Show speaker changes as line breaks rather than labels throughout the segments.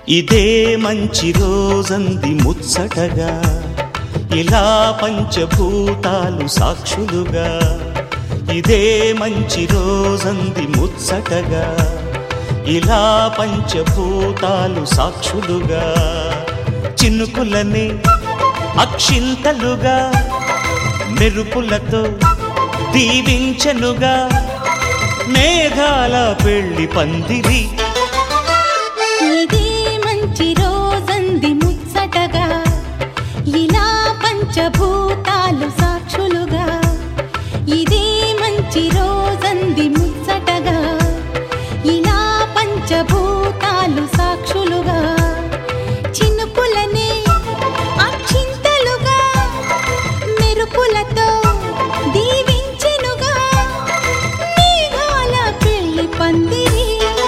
ఇదే మంచి రోజంది ముచ్చటగా ఇలా పంచభూతాలు సాక్షులుగా ఇదే మంచి రోజంది ముచ్చటగా ఇలా పంచభూతాలు సాక్షులుగా చినుకులని అక్షింతలుగా మెరుపులతో దీవించనుగా మేఘాల పెళ్లి పందిరి
ఇదే మంచి రోజంది ముచ్చటగా ఇలా పంచభూతాలు సాక్షులుగా ఇదే మంచి రోజంది ముచ్చటగా ఇలా పంచభూతాలు సాక్షులుగా చినుకులనే అక్షింతలుగా మెరుపులతో దీవించెనుగా మేఘాల పెళ్లి పందిరి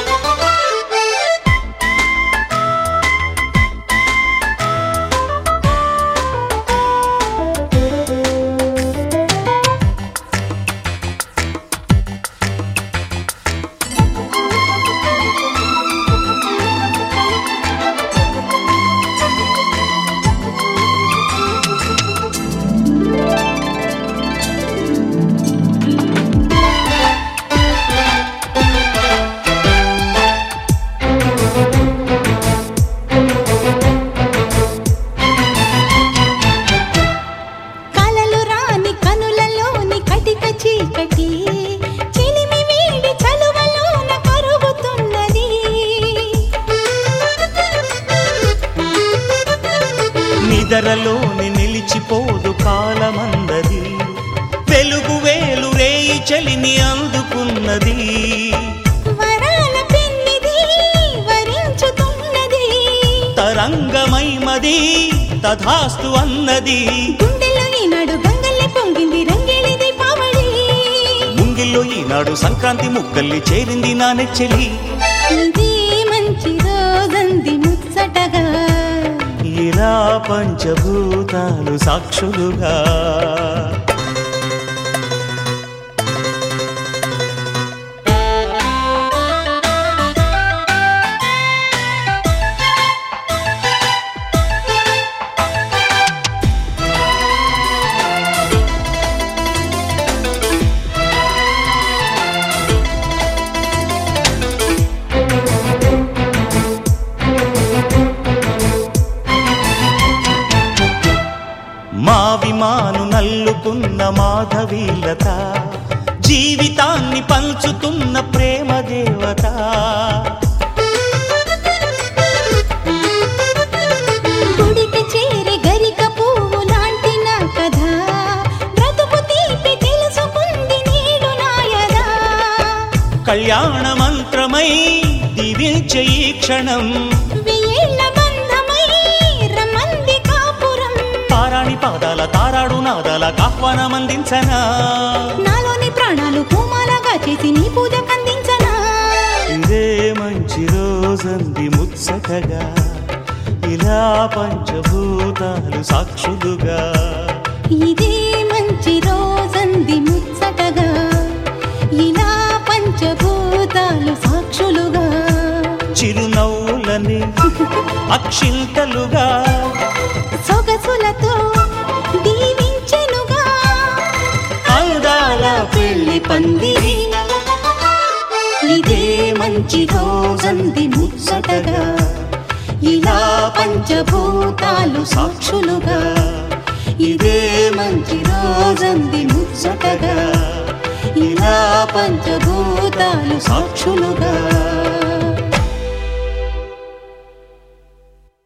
కలలు రాని కనులలోని కటిక చీకటి చిలిమి వీడి చలువలోన కరుగుతున్నది
నిదరలోని నిలిచిపోదు కాలమందది వెలుగు వేలు రేయి చలిని అందుకున్నది
వరాల పెన్నిది వరించుతున్నది
తరంగమై మది తథాస్తు అన్నది
గుండెల్లో ఈనాడు గంగల్లే పొంగింది రంగేళి దీపావళి
ముంగిల్లో ఈనాడు సంక్రాంతి ముక్కల్లి చేరింది నా నెచ్చెలి
ఇది మంచి రోజంది ముచ్చటగా
ఇలా పంచభూతాలు సాక్షులుగా మా విమాను నల్లుకున్న మాధవీలత జీవితాన్ని పంచుతున్న ప్రేమ దేవత
గుడిక చేరి గరిక పువ్వు లాంటి నా కథ బ్రతుకు తీపి తెలుసుకుంది నేడు నాయదా
కళ్యాణ మంత్రమై దీవించే ఈ క్షణం
వెయ్యేళ్ల బంధమై రమంది కాపురం
తారాణి పాదాల తారాడు నాదాల ఆహ్వానం అందించనా
నాలోని ప్రాణాలు పూమాలగా చేసి నీ పూజ కందించనా
ఇదే మంచి రోజంది ముచ్చటగా ఇలా పంచభూతాలు సాక్షులుగా
ఇదే మంచి రోజంది ముచ్చటగా ఇలా పంచభూతాలు సాక్షులుగా
చిరునవ్వులని అక్షింతలుగా
సొగసులతో దీవించెనుగా
అందాల పెళ్లి పందిరి
ఇదే మంచి రోజంది ముచ్చటగా ఇలా పంచభూతాలు సాక్షులుగా ఇదే మంచి రోజంది ముచ్చటగా ఇలా పంచభూతాలు సాక్షులుగా